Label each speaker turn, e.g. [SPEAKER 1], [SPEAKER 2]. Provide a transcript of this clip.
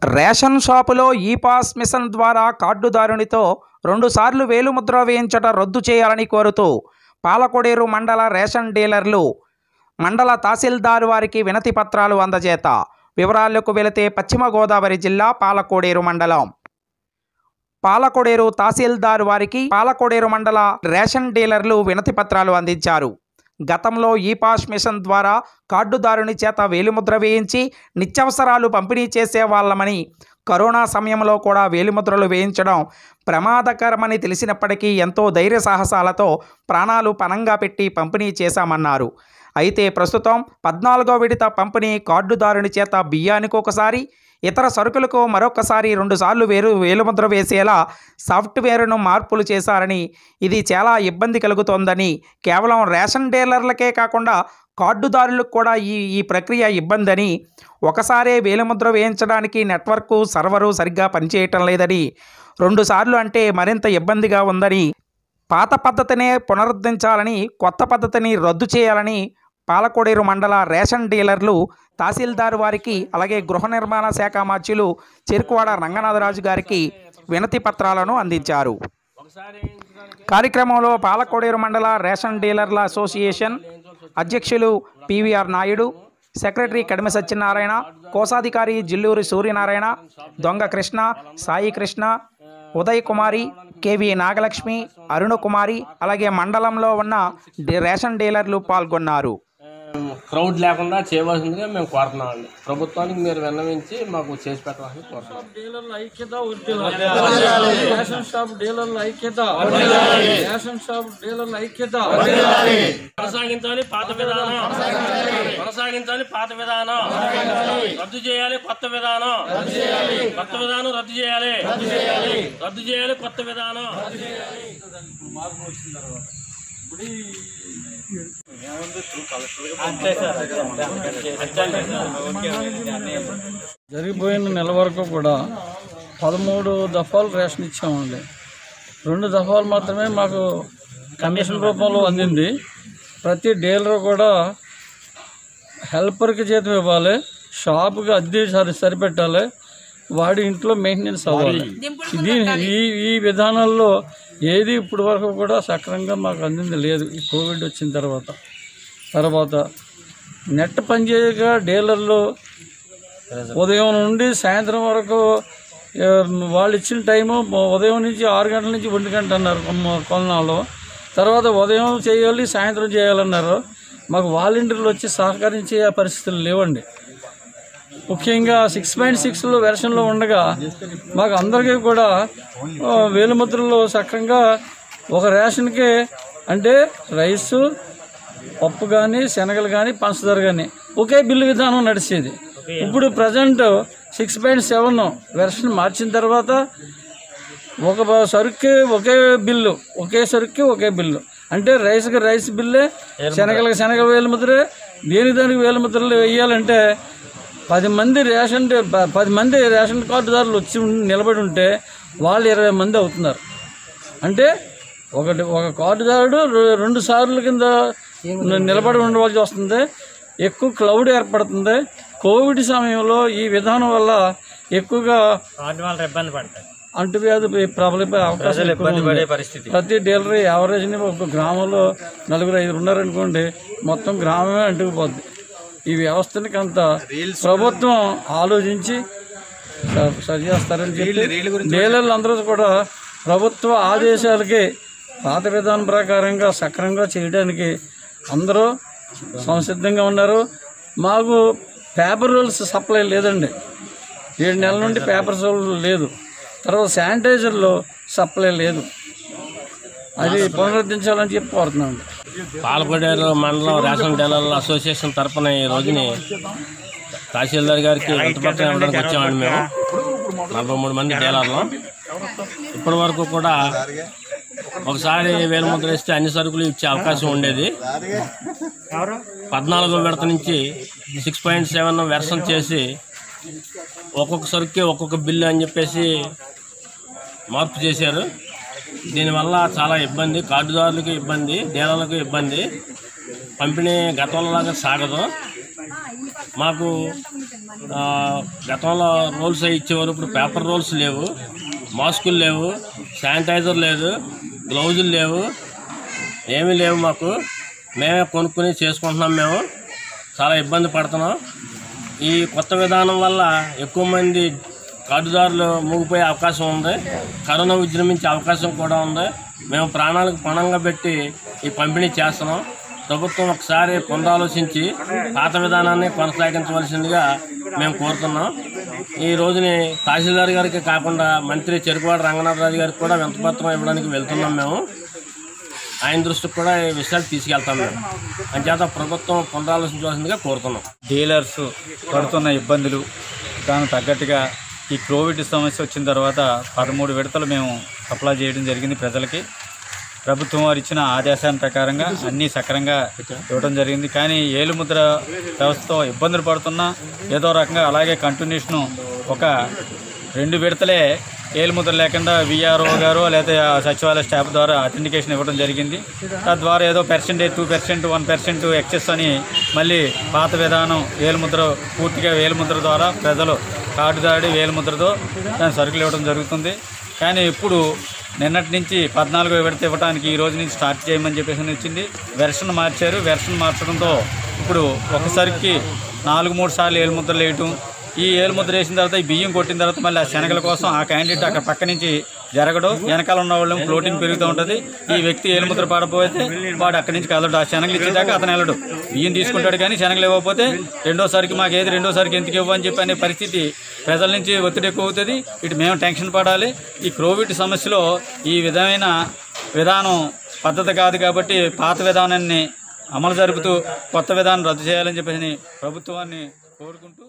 [SPEAKER 1] Ration షాపులో ఈ pass machine ద్వారా కార్డుదారునితో రెండుసార్లు వేలుముద్ర వేయించట రద్దు చేయాలని కోరుతూ పాలకొడేరు మండల రేషన్ డీలర్లు మండల తహసీల్దార్ వారికి వినతి పత్రాలు అందజేత వివరాలకు వెళితే పశ్చిమ గోదావరి జిల్లా పాలకోడేరు మండలం పాలకొడేరు తహసీల్దార్ వారికి పాలకొడేరు మండల రేషన్ డీలర్లు వినతి పత్రాలు అందించారు గతంలో ఈ పాస్ మిషన్ ద్వారా కార్డుదారుని చేత వేలిముద్ర వేయించి నిత్యావసరాలు పంపిణీ చేసే వాళ్ళమని కరోనా సమయంలో కూడా వేలిముద్రలు వేయించడం ప్రమాదకరమని తెలిసినప్పటికీ ఎంతో ధైర్య సాహసాలతో ప్రాణాలు పనంగా పెట్టి పంపిణీ చేశామన్నారు అయితే ప్రస్తుతం పద్నాలుగో విడత పంపిణీ కార్డుదారుని చేత బియ్యానికి ఒకసారి ఇతర సరుకులకు మరొకసారి రెండుసార్లు వేరు వేలుముద్ర వేసేలా సాఫ్ట్వేర్ను మార్పులు చేశారని ఇది చాలా ఇబ్బంది కలుగుతోందని కేవలం రేషన్ డీలర్లకే కాకుండా కార్డుదారులకు కూడా ఈ ఈ ప్రక్రియ ఇబ్బంది అని ఒకసారే వేలిముద్ర వేయించడానికి నెట్వర్క్ సర్వరు సరిగ్గా పనిచేయటం లేదని రెండుసార్లు అంటే మరింత ఇబ్బందిగా ఉందని పాత పద్ధతినే పునరుద్ధరించాలని కొత్త పద్ధతిని రద్దు చేయాలని పాలకోడేరు మండల రేషన్ డీలర్లు తహసీల్దార్ వారికి అలాగే గృహ నిర్మాణ శాఖ మార్చులు చెరుకువాడ రంగనాథరాజు గారికి వినతి పత్రాలను అందించారు కార్యక్రమంలో పాలకోడేరు మండల రేషన్ డీలర్ల అసోసియేషన్ అధ్యక్షులు పివిఆర్ నాయుడు సెక్రటరీ కడిమ సత్యనారాయణ కోశాధికారి జిల్లూరి సూర్యనారాయణ దొంగ కృష్ణ సాయి కృష్ణ ఉదయ్ కుమారి కేవి నాగలక్ష్మి అరుణకుమారి అలాగే మండలంలో ఉన్న డి- రేషన్ డీలర్లు పాల్గొన్నారు
[SPEAKER 2] క్రౌడ్ లేకుండా చేయవలసిందిగా మేము కోరుతున్నామండి ప్రభుత్వానికి మీరు విన్నవించి మాకు చేసి పెట్టాలని కోరుతున్నాం
[SPEAKER 3] డీలర్ల ఐక్యత వర్ధిల్లాలి. రేషన్ షాప్ డీలర్ల ఐక్యత రేషన్ షాప్ డీలర్ల ఐక్యత
[SPEAKER 2] కొనసాగించాలి పాత విధానం కొనసాగించాలి పాత విధానం రద్దు చేయాలి కొత్త విధానం కొత్త విధానం రద్దు చేయాలి రద్దు చేయాలి కొత్త విధానం
[SPEAKER 3] జరిగిపోయిన నెల వరకు కూడా పదమూడు దఫాలు రేషన్ ఇచ్చామండి రెండు దఫాలు మాత్రమే మాకు కమిషన్ రూపంలో అందింది ప్రతి డీలర్ కూడా హెల్పర్కి జీతం ఇవ్వాలి షాపుకి అద్దె సరి సరిపెట్టాలి వాడి ఇంట్లో మెయింటెనెన్స్ అవ్వాలి దీని ఈ ఈ విధానాల్లో ఏది ఇప్పటి వరకు కూడా సక్రమంగా మాకు అందింది లేదు ఈ కోవిడ్ వచ్చిన తర్వాత తర్వాత నెట్ పనిచేయక డీలర్లు ఉదయం నుండి సాయంత్రం వరకు ఆ, వాళ్ళు ఇచ్చిన టైము ఉదయం నుంచి ఆరు గంటల నుంచి ఒంటి గంట అన్నారు కొన్న- కొన్నాళ్ళు తర్వాత ఉదయం చేయాలి సాయంత్రం చేయాలన్నారు మాకు వాలంటీర్లు వచ్చి సహకరించే పరిస్థితులు లేవండి ముఖ్యంగా సిక్స్ పాయింట్ సిక్స్లో వెర్షన్లో ఉండగా మాకు అందరికీ కూడా ఆ, వేలుముద్రలు సక్రంగా ఒక రేషన్కి అంటే రైసు పప్పు కానీ శనగలు కానీ పంచదార కానీ ఒకే బిల్లు విధానం నడిచేది ఇప్పుడు present six point seven version మార్చిన తర్వాత ఒక బ- సరుక్కి ఒకే బిల్లు ఒకే సరుక్కి ఒకే బిల్లు అంటే రైస్కి రైస్ బిల్లే శనగలకి శనగ వేలు ముద్రే దేనికి దానికి వేలు ముద్రలు వేయాలంటే పది మంది రేషన్ డి- ప- పది మంది రేషన్ కార్డుదారులు వచ్చి ఉం- నిలబడి ఉంటే వాళ్ళు ఇరవై మంది అవుతున్నారు అంటే ఒకటి ఒక కార్డుదారుడు రె- రెండు సార్లు కింద ని- నిలబడి ఉండవలసి వస్తుంది ఎక్కువ క్లౌడ్ ఏర్పడుతుంది కోవిడ్ సమయంలో ఈ విధానం వల్ల ఎక్కువగా
[SPEAKER 2] ఇబ్బంది పడతాయి
[SPEAKER 3] అంటువ్యాధి ప్రబలిపోయే అవకాశం ఎక్కువ ఉంది. ప్రతి డీలర్ యావరేజ్ ఒక గ్రామంలో నలుగురు ఐదు ఉన్నారనుకోండి మొత్తం గ్రామమే అంటుకుపోద్ది ఈ వ్యవస్థని కొంత ప్రభుత్వం ఆలోచించి స- సరి చేస్తారని చెప్పి డీలర్లు అందరూ కూడా ప్రభుత్వ ఆదేశాలకి పాత విధానం ప్రకారంగా సక్రమంగా చేయడానికి అందరూ సంసిద్ధంగా ఉన్నారు మాకు పేపర్ రూల్స్ సప్లై లేదండి ఏడు నెలల నుండి పేపర్ రూల్ లేదు తర్వాత శానిటైజర్లో సప్లై లేదు అది పునరుద్ధరించాలని చెప్పి కోరుతున్నాం
[SPEAKER 2] పాలకొడేరు మండలం రేషన్ డీలర్ల అసోసియేషన్ తరపున ఈ రోజుని తహసీల్దార్ గారికి వింతపత్రం ఇవ్వడానికి వచ్చామండి మేము నలభై మూడు మంది డీలర్లు ఇప్పటి వరకు కూడా ఒకసారి వేలు ముద్ర ఇస్తే అన్ని సరుకులు ఇచ్చే అవకాశం ఉండేది పద్నాలుగో విడత నుంచి సిక్స్ పాయింట్ సెవెన్ వెర్షన్ చేసి ఒక్కొక్క సరుకుకి ఒక్కొక్క బిల్లు అని చెప్పేసి మార్పు చేశారు దీనివల్ల చాలా ఇబ్బంది కార్డుదారులకు ఇబ్బంది డీలర్లకు ఇబ్బంది పంపిణీ గతంలాగా సాగదు మాకు ఆ, గతంలో రోల్స్ అవి ఇచ్చేవారు ఇప్పుడు పేపర్ రోల్స్ లేవు మాస్కులు లేవు శానిటైజర్ లేదు గ్లౌజులు లేవు ఏమీ లేవు మాకు మేమే కొనుక్కొని చేసుకుంటున్నాం మేము చాలా ఇబ్బంది పడుతున్నాం ఈ కొత్త విధానం వల్ల ఎక్కువ మంది కార్డుదారులు మూగిపోయే అవకాశం ఉంది కరోనా విజృంభించే అవకాశం కూడా ఉంది మేము ప్రాణాలకు పణంగా పెట్టి ఈ పంపిణీ చేస్తున్నాం ప్రభుత్వం ఒకసారి పునరాలోచించి పాత విధానాన్ని కొనసాగించవలసిందిగా మేము కోరుతున్నాం ఈ రోజుని తహసీల్దార్ గారికి కాకుండా మంత్రి చెరుకువాడ రంగనాథరాజు గారికి కూడా వింతపత్రం ఇవ్వడానికి వెళ్తున్నాం మేము ఆయన దృష్టికి కూడా ఈ విషయాలు తీసుకెళ్తాం మేము అంచేత ప్రభుత్వం పునరాలోచించవలసిందిగా కోరుతున్నాం
[SPEAKER 4] డీలర్స్ పడుతున్న ఇబ్బందులు దానికి తగ్గట్టుగా ఈ కోవిడ్ సమస్య వచ్చిన తర్వాత పదమూడు విడతలు మేము సప్లై చేయడం జరిగింది ప్రజలకి ప్రభుత్వం వారు ఇచ్చిన ఆదేశాల ప్రకారంగా అన్నీ సక్రంగా ఇవ్వడం జరిగింది కానీ ఏలుముద్ర వ్యవస్థతో ఇబ్బందులు పడుతున్నా ఏదో రకంగా అలాగే కంటిన్యూషను ఒక రెండు విడతలే ఏలుముద్ర లేకుండా విఆర్ఓ గారు లేదా సచివాలయ స్టాఫ్ ద్వారా అథెంటికేషన్ ఇవ్వడం జరిగింది తద్వారా ఏదో percentage two percent one percent excess అని మళ్ళీ పాత విధానం వేలుముద్ర పూర్తిగా వేలుముద్ర ద్వారా ప్రజలు కార్డుదాడి వేలుముద్రతో దాని సరుకులు ఇవ్వడం జరుగుతుంది కానీ ఇప్పుడు నిన్నటి నుంచి పద్నాలుగో విడత ఇవ్వడానికి ఈ రోజు నుంచి స్టార్ట్ చేయమని చెప్పేసి అని వచ్చింది వెర్షన్ మార్చారు వెర్షన్ మార్చడంతో ఇప్పుడు ఒకసారికి నాలుగు మూడు సార్లు ఏలుముద్రలు వేయటం ఈ ఏలుముద్ర వేసిన తర్వాత ఈ బియ్యం కొట్టిన తర్వాత మళ్ళీ ఆ శనగల కోసం ఆ క్యాండిడేట్ అక్కడ పక్క నుంచి జరగడం వెనకాల ఉన్న వాళ్ళు ఫ్లోటింగ్ పెరుగుతూ ఉంటుంది ఈ వ్యక్తి ఏలుముద్ర పడపోతే వాడు అక్కడి నుంచి కదలడు ఆ శనగలు ఇచ్చేదాకా అతను వెళ్ళడు బియ్యం తీసుకుంటాడు కానీ శనగలు ఇవ్వకపోతే రెండోసారికి మాకు ఏది రెండోసారికి ఎందుకు ఇవ్వని చెప్పి అనే పరిస్థితి ప్రజల నుంచి ఒత్తిడి ఎక్కువ అవుతుంది ఇటు మేము టెన్షన్ పడాలి ఈ కోవిడ్ సమస్యలో ఈ విధమైన విధానం పద్ధతి కాదు కాబట్టి పాత విధానాన్ని అమలు జరుపుతూ కొత్త విధానం రద్దు చేయాలని చెప్పేసి ప్రభుత్వాన్ని కోరుకుంటూ